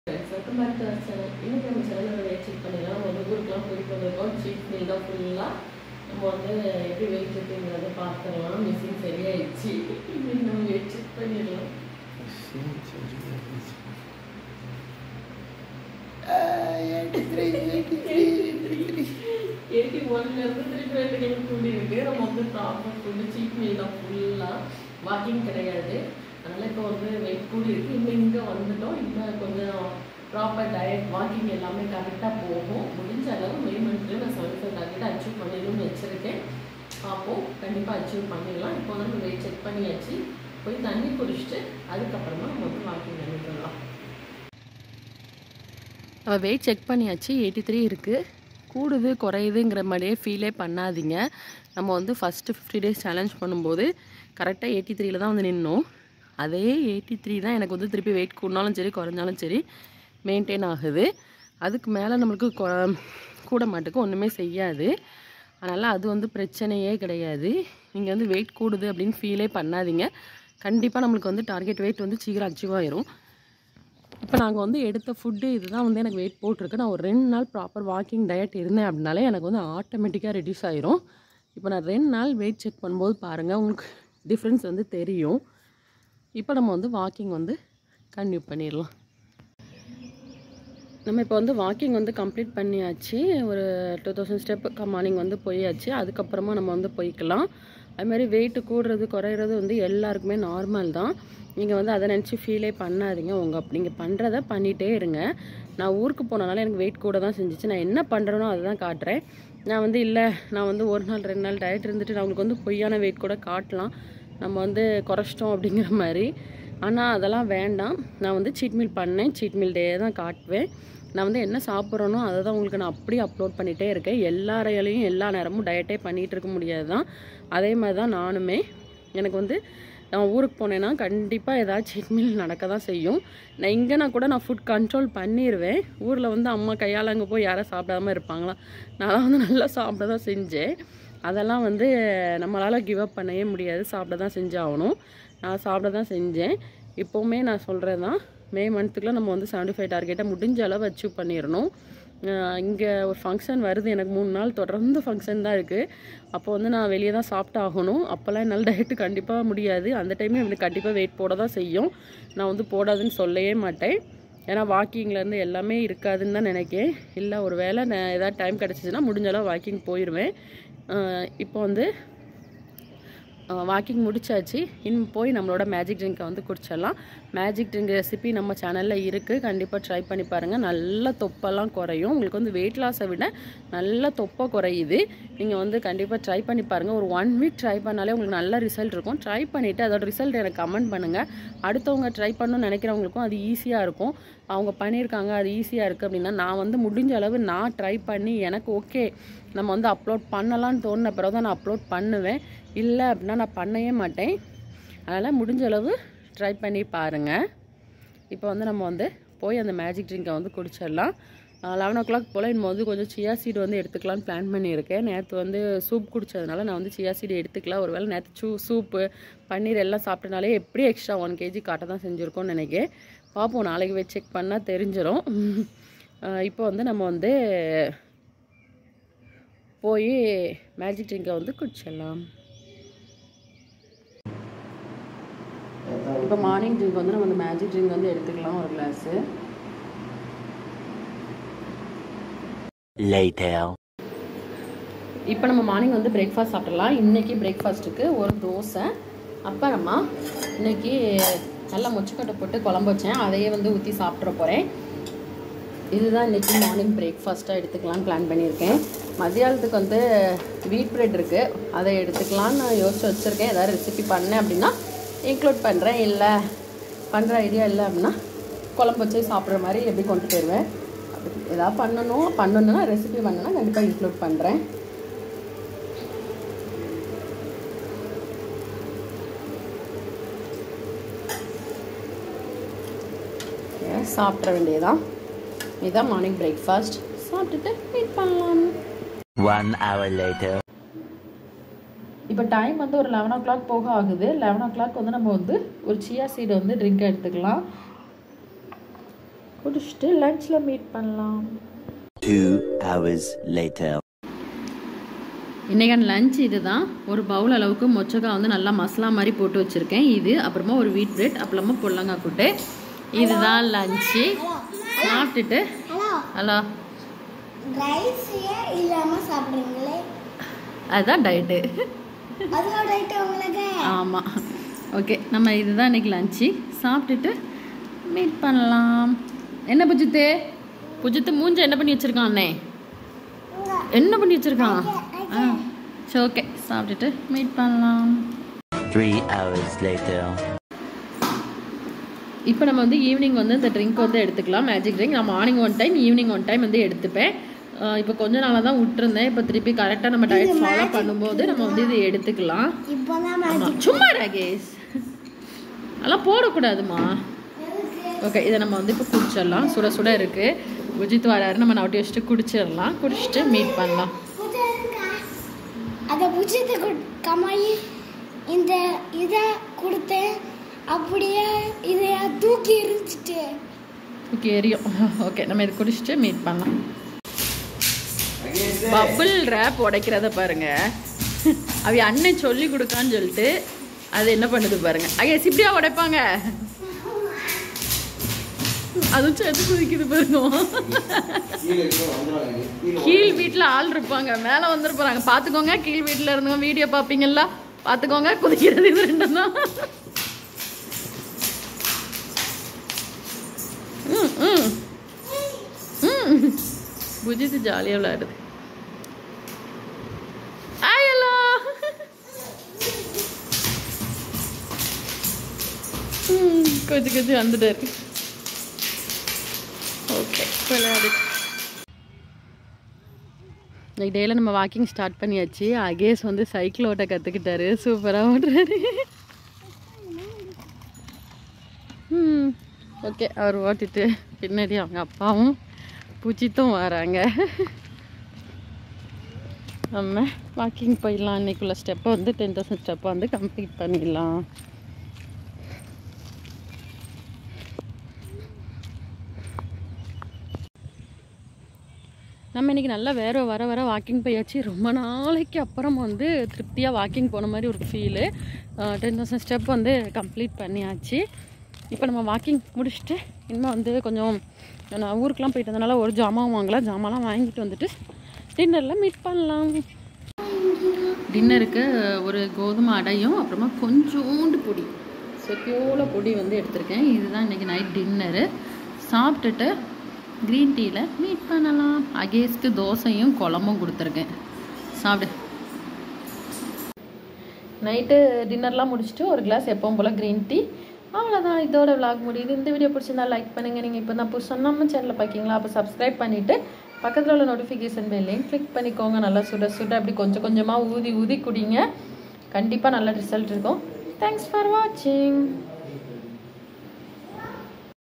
Welcome back to our channel இன்னைக்கு நம்ம சேனலில் வெயிட் செக் பண்ணிடலாம் ஒரு ஊருக்குலாம் போயிட்டு வந்திருக்கோம் சீட் மீல் தான் ஃபுல்லாக நம்ம வந்து எப்படி வெயிட் செக்குங்கிறத பார்த்துடலாம் மிஷின் சரியாயிடுச்சு இன்னைக்கு நம்ம வெயிட் செக் பண்ணிடலாம் எயிட்டி ஒன்லேருந்து திருப்பி ரெண்டு கிலோ கூடி இருக்கு நம்ம வந்து ப்ராப்பர் ஃபுல்லு சீட் மீல் தான் ஃபுல்லாக வாக்கிங் கிடையாது அதனால் இப்போ வந்து வெயிட் கூடி இருக்கு இன்னும் இங்கே வந்துட்டோம் இன்னும் கொஞ்சம் ப்ராப்பர் டயட் வாக்கிங் எல்லாமே கரெக்டாக போகும் முடிஞ்ச அளவு மே மந்த்தில் நான் செவன்டி ஃபைவ் டார்கெட் அச்சீவ் பண்ணிடணும்னு வச்சுருக்கேன் பார்ப்போம் கண்டிப்பாக அச்சீவ் பண்ணிடலாம் இப்போ வந்து நம்ம வெயிட் செக் பண்ணியாச்சு போய் தண்ணி குடிச்சிட்டு அதுக்கப்புறமா நம்ம வந்து வாக்கிங் பண்ணிக்கலாம் நம்ம வெயிட் செக் பண்ணியாச்சு எயிட்டி த்ரீ இருக்குது கூடுது குறையுதுங்கிற மாதிரியே ஃபீலே பண்ணாதீங்க நம்ம வந்து ஃபஸ்ட்டு ஃபிஃப்டி டேஸ் சேலஞ்ச் பண்ணும்போது கரெக்டாக எயிட்டி த்ரீல தான் வந்து நின்னோம் அதே எயிட்டி த்ரீ தான் எனக்கு வந்து திருப்பி வெயிட் கூடினாலும் சரி குறைஞ்சாலும் சரி மெயின்டைன் ஆகுது அதுக்கு மேலே நம்மளுக்கு கொ- கூட மாட்டுக்கு ஒன்றுமே செய்யாது அதனால் அது வந்து பிரச்சனையே கிடையாது நீங்கள் வந்து வெயிட் கூடுது அப்படின்னு ஃபீலே பண்ணாதீங்க கண்டிப்பாக நம்மளுக்கு வந்து டார்கெட் வெயிட் வந்து சீக்கிரம் அச்சீவ் ஆயிரும் இப்போ நாங்கள் வந்து எடுத்த ஃபுட்டு இதுதான் வந்து எனக்கு வெயிட் போட்டிருக்கு நான் ஒரு ரெண்டு நாள் ப்ராப்பர் வாக்கிங் டயட் இருந்தேன் அப்படின்னாலே எனக்கு வந்து ஆட்டோமேட்டிக்காக ரெடியூஸ் ஆயிரும் இப்போ நான் ரெண்டு நாள் வெயிட் செக் பண்ணும்போது பாருங்கள் உங்களுக்கு டிஃப்ரென்ஸ் வந்து தெரியும் இப்போ நம்ம வந்து வாக்கிங் வந்து கன்டினியூ பண்ணிடலாம் நம்ம இப்போ வந்து வாக்கிங் வந்து கம்ப்ளீட் பண்ணியாச்சு ஒரு டூ தௌசண்ட் ஸ்டெப் மார்னிங் வந்து போயாச்சு அதுக்கப்புறமா நம்ம வந்து போய்க்கலாம் அது மாதிரி வெயிட் கூடுறது குறையிறது வந்து எல்லாருக்குமே நார்மல் தான் நீங்கள் வந்து அதை நினச்சி ஃபீலே பண்ணாதீங்க உங்கள் நீங்கள் பண்ணுறத பண்ணிகிட்டே இருங்க நான் ஊருக்கு போனனால எனக்கு வெயிட் கூட தான் செஞ்சுச்சு நான் என்ன பண்ணுறேனோ அதை தான் காட்டுறேன் நான் வந்து இல்லை நான் வந்து ஒரு நாள் ரெண்டு நாள் டயட் இருந்துட்டு நான் உங்களுக்கு வந்து பொய்யான வெயிட் கூட காட்டலாம் நம்ம வந்து குறைச்சிட்டோம் அப்படிங்கிற மாதிரி ஆனால் அதெல்லாம் வேண்டாம் நான் வந்து சீட் மீல் பண்ணேன் சீட் மீல் டே தான் காட்டுவேன் நான் வந்து என்ன சாப்பிட்றேனோ அதை தான் உங்களுக்கு நான் அப்படியே அப்லோட் பண்ணிகிட்டே இருக்கேன் எல்லாரையிலையும் எல்லா நேரமும் டயட்டே பண்ணிகிட்டு இருக்க முடியாது தான் அதே மாதிரி தான் நானுமே எனக்கு வந்து நான் ஊருக்கு போனேன்னா கண்டிப்பாக ஏதாவது சீட் மீல் நடக்க தான் செய்யும் நான் இங்கேனா கூட நான் ஃபுட் கண்ட்ரோல் பண்ணிடுவேன் ஊரில் வந்து அம்மா கையால் அங்கே போய் யாரும் சாப்பிடாம இருப்பாங்களா நான் வந்து நல்லா சாப்பிட தான் செஞ்சேன் அதெல்லாம் வந்து நம்மளால் கிவ் அப் பண்ணவே முடியாது சாப்பிட தான் செஞ்சாகணும் நான் சாப்பிட தான் செஞ்சேன் இப்போவுமே நான் சொல்கிறது தான் மே மந்த்துக்குள்ளே நம்ம வந்து செவன்டி ஃபைவ் டார்கெட்டை முடிஞ்ச அளவு அச்சீவ் பண்ணிடணும் இங்கே ஒரு ஃபங்க்ஷன் வருது எனக்கு மூணு நாள் தொடர்ந்து ஃபங்க்ஷன் தான் இருக்குது அப்போ வந்து நான் வெளியே தான் சாப்பிட்டு ஆகணும் அப்போல்லாம் என்னால் டயட்டு கண்டிப்பாக முடியாது அந்த டைமே எனக்கு கண்டிப்பாக வெயிட் போட தான் செய்யும் நான் வந்து போடாதுன்னு சொல்லவே மாட்டேன் ஏன்னா வாக்கிங்லேருந்து எல்லாமே இருக்காதுன்னு தான் நினைக்கிறேன் இல்லை ஒரு வேளை நான் ஏதாவது டைம் கிடச்சிச்சின்னா முடிஞ்ச அளவு வாக்கிங் போயிடுவேன் அஹ் இப்போ வந்து வாக்கிங் முடிச்சாச்சு இன்னும் போய் நம்மளோட மேஜிக் ட்ரிங்கை வந்து குடிச்சிடலாம் மேஜிக் ட்ரிங்க் ரெசிபி நம்ம சேனலில் இருக்குது கண்டிப்பாக ட்ரை பண்ணி பாருங்கள் நல்ல தொப்பெல்லாம் குறையும் உங்களுக்கு வந்து வெயிட் லாஸை விட நல்ல தொப்பை குறையுது நீங்கள் வந்து கண்டிப்பாக ட்ரை பண்ணி பாருங்கள் ஒரு ஒன் வீக் ட்ரை பண்ணாலே உங்களுக்கு நல்ல ரிசல்ட் இருக்கும் ட்ரை பண்ணிவிட்டு அதோட ரிசல்ட் எனக்கு கமெண்ட் பண்ணுங்கள் அடுத்தவங்க ட்ரை பண்ணணும்னு நினைக்கிறவங்களுக்கும் அது ஈஸியாக இருக்கும் அவங்க பண்ணியிருக்காங்க அது ஈஸியாக இருக்குது அப்படின்னா நான் வந்து முடிஞ்ச அளவு நான் ட்ரை பண்ணி எனக்கு ஓகே நம்ம வந்து அப்லோட் பண்ணலான்னு தோணுன பிறகு தான் நான் அப்லோட் பண்ணுவேன் இல்லை அப்படின்னா நான் பண்ணவே மாட்டேன் அதனால் முடிஞ்ச அளவு ட்ரை பண்ணி பாருங்கள் இப்போ வந்து நம்ம வந்து போய் அந்த மேஜிக் ட்ரிங்கை வந்து குடிச்சிடலாம் லெவன் ஓ கிளாக் போல் இன்னும் வந்து கொஞ்சம் சியா சீடு வந்து எடுத்துக்கலாம்னு பிளான் பண்ணியிருக்கேன் நேற்று வந்து சூப் குடிச்சதுனால நான் வந்து சியா சீடு எடுத்துக்கல ஒருவேளை நேற்று சூ சூப்பு பன்னீர் எல்லாம் சாப்பிட்டனாலே எப்படி எக்ஸ்ட்ரா ஒன் கேஜி காட்ட தான் செஞ்சுருக்கோம்னு நினைக்கிறேன் பார்ப்போம் நாளைக்கு போய் செக் பண்ணால் தெரிஞ்சிடும் அஹ் இப்போ வந்து நம்ம வந்து போய் மேஜிக் ட்ரிங்கை வந்து குடிச்சிடலாம் இப்போ மார்னிங் ட்ரிங்க் வந்து நம்ம அந்த மேஜிக் ட்ரிங்க் வந்து எடுத்துக்கலாம் ஒரு கிளாஸு Later. இப்போ நம்ம மார்னிங் வந்து பிரேக்ஃபாஸ்ட் சாப்பிடலாம் இன்னைக்கு பிரேக்ஃபாஸ்ட்டுக்கு ஒரு தோசை அப்புறமா இன்னைக்கு நல்லா மொச்சக்கொட்டை போட்டு குழம்பு வச்சேன் அதையே வந்து ஊற்றி சாப்பிட்ற போகிறேன் இதுதான் இன்னைக்கு மார்னிங் பிரேக்ஃபாஸ்ட்டாக எடுத்துக்கலாம்னு பிளான் பண்ணியிருக்கேன் மதியானத்துக்கு வந்து வீட் பிரெட் இருக்குது அதை எடுத்துக்கலாம்னு நான் யோசிச்சு வச்சுருக்கேன் ஏதாவது ரெசிபி பண்ணேன் அப்படின்னா இன்க்ளூட் பண்ணுறேன் இல்லை பண்ணுற ஐடியா இல்லை அப்படின்னா குழம்பு வச்சு சாப்பிட்ற மாதிரி எப்படி கொண்டு போயிடுவேன் அப்படி ஏதாவது பண்ணணும் பண்ணணுன்னா ரெசிபி பண்ணணும்னா கண்டிப்பாக இன்க்ளூட் பண்ணுறேன் சாப்பிட்ற வேண்டியதான் இதுதான் மார்னிங் பிரேக்ஃபாஸ்ட் சாப்பிட்டுட்டு வெயிட் பண்ணலாம் One hour later. இப்போ டைம் வந்து ஒரு லெவன் ஓ கிளாக் போக ஆகுது லெவன் ஓ கிளாக் வந்து நம்ம வந்து ஒரு சியா சீடு வந்து ட்ரிங்க் எடுத்துக்கலாம் குடிச்சிட்டு லஞ்சில் மீட் பண்ணலாம் Two hours later. இன்றைக்கான லஞ்ச் இதுதான் ஒரு பவுல் அளவுக்கு மொச்சக்காய் வந்து நல்லா மசாலா மாதிரி போட்டு வச்சுருக்கேன் இது அப்புறமா ஒரு வீட் பிரெட் அப்புறமா பொல்லங்காய் கூட்டு இதுதான் லஞ்சு சாப்பிட்டுட்டு ஹலோ ஹலோ ரைஸே இல்லாம சாப்பிடுறீங்களே அதுதான் டயட்டு அதோட ரைட்டு உங்களுக்கு ஆமாம் ஓகே நம்ம இதுதான் இன்னைக்கு லஞ்சு சாப்பிட்டுட்டு மீட் பண்ணலாம் என்ன புஜித்து புஜித்து மூஞ்ச என்ன பண்ணி வச்சிருக்கான் அண்ணே என்ன பண்ணி வச்சிருக்கான் ஆ சரி ஓகே சாப்பிட்டுட்டு மீட் பண்ணலாம் Three hours later. இப்போ நம்ம வந்து ஈவினிங் வந்து இந்த ட்ரிங்க் வந்து எடுத்துக்கலாம் மேஜிக் ட்ரிங்க் நான் morning one time evening one time வந்து எடுத்துப்பேன் ஆஹ் இப்போ கொஞ்ச நாளாக தான் விட்டுருந்தேன் இப்போ திருப்பி கரெக்டாக நம்ம டயட் ஃபாலோ பண்ணும்போது நம்ம வந்து இது எடுத்துக்கலாம் இப்போதான் ஆமா. சும்மா ராகேஷ் அதெல்லாம் போடக்கூடாதுமா ஓகே இதை நம்ம வந்து இப்போ குடிச்சிடலாம் சுட சுட இருக்கு குஜித் வராரு நம்ம நவட்டி வச்சுட்டு குடிச்சிடலாம் குடிச்சிட்டு மீட் பண்ணலாம் அதை புஜித்து கமாயி இந்த இதை கொடுத்தேன் அப்படியே இதை தூக்கி எரிஞ்சிட்டு ஓகே எரியும் ஓகே நம்ம இது குடிச்சிட்டு மீட் பண்ணலாம் பபிள் ரேப் உடைக்கிறத பாருங்க அவ அண்ணன் சொல்லி கொடுக்கான்னு சொல்லிட்டு அது என்ன பண்ணுது பாருங்க ஐயா இப்படியா உடைப்பாங்க அதுவும் சேர்த்து குதிக்குது பாருங்க கீழ் வீட்டில் ஆள் இருப்பாங்க மேலே வந்துட்டு போறாங்க பார்த்துக்கோங்க கீழ் வீட்டில் இருந்தவங்க வீடியோ பார்ப்பீங்கல்ல பார்த்துக்கோங்க குதிக்கிறது இது ரெண்டும் தான் ம் ம் ம் புஜித்து ஜாலியாக விளையாடுது ஆயலோ ம் கொஞ்சம் கொஞ்சம் வந்துட்டாரு ஓகே விளையாடு இன்னைக்கு டேயில் நம்ம வாக்கிங் ஸ்டார்ட் பண்ணியாச்சு அகேஷ் வந்து சைக்கிள் ஓட்ட கற்றுக்கிட்டாரு சூப்பராக ஓட்டுறாரு ம் ஓகே அவர் ஓட்டிட்டு பின்னாடி அவங்க அப்பாவும் பூச்சித்தும் வராங்க நம்ம வாக்கிங் போயிடலாம் இன்னைக்குள்ள ஸ்டெப்பை வந்து டென் தௌசண்ட் ஸ்டெப்பை வந்து கம்ப்ளீட் பண்ணிடலாம் நம்ம இன்னைக்கு நல்லா வேற வர வர வாக்கிங் போயாச்சு ரொம்ப நாளைக்கு அப்புறம் வந்து திருப்தியாக வாக்கிங் போன மாதிரி ஒரு ஃபீலு டென் தௌசண்ட் ஸ்டெப் வந்து கம்ப்ளீட் பண்ணியாச்சு இப்போ நம்ம வாக்கிங் முடிச்சுட்டு இனிமேல் வந்து கொஞ்சம் நான் ஊருக்குலாம் போயிட்டு வந்தனால ஒரு ஜாமான் வாங்கலாம் ஜாமான்லாம் வாங்கிட்டு வந்துட்டு டின்னரில் மீட் பண்ணலாம் டின்னருக்கு ஒரு கோதுமை அடையும் அப்புறமா கொஞ்சோண்டு பொடி செக்கியோல பொடி வந்து எடுத்திருக்கேன் இதுதான் இன்றைக்கி நைட் டின்னரு சாப்பிட்டுட்டு க்ரீன் டீயில் மீட் பண்ணலாம் அகேஸ்க்கு தோசையும் குழம்பும் கொடுத்துருக்கேன் சாப்பிடு நைட்டு டின்னர்லாம் முடிச்சுட்டு ஒரு கிளாஸ் எப்பவும் போல் க்ரீன் டீ அவ்வளோதான் இதோட விளாக் முடியுது இந்த வீடியோ பிடிச்சிருந்தா லைக் பண்ணுங்கள் நீங்கள் இப்போ தான் புதுசாக நம்ம சேனலில் பார்க்கிங்களா அப்போ சப்ஸ்கிரைப் பண்ணிவிட்டு பக்கத்தில் உள்ள நோட்டிஃபிகேஷன் பெல்லையும் கிளிக் பண்ணிக்கோங்க நல்லா சுட சுட அப்படி கொஞ்சம் கொஞ்சமாக ஊதி ஊதி குடிங்க கண்டிப்பாக நல்ல ரிசல்ட் இருக்கும் தேங்க்ஸ் ஃபார் வாட்சிங்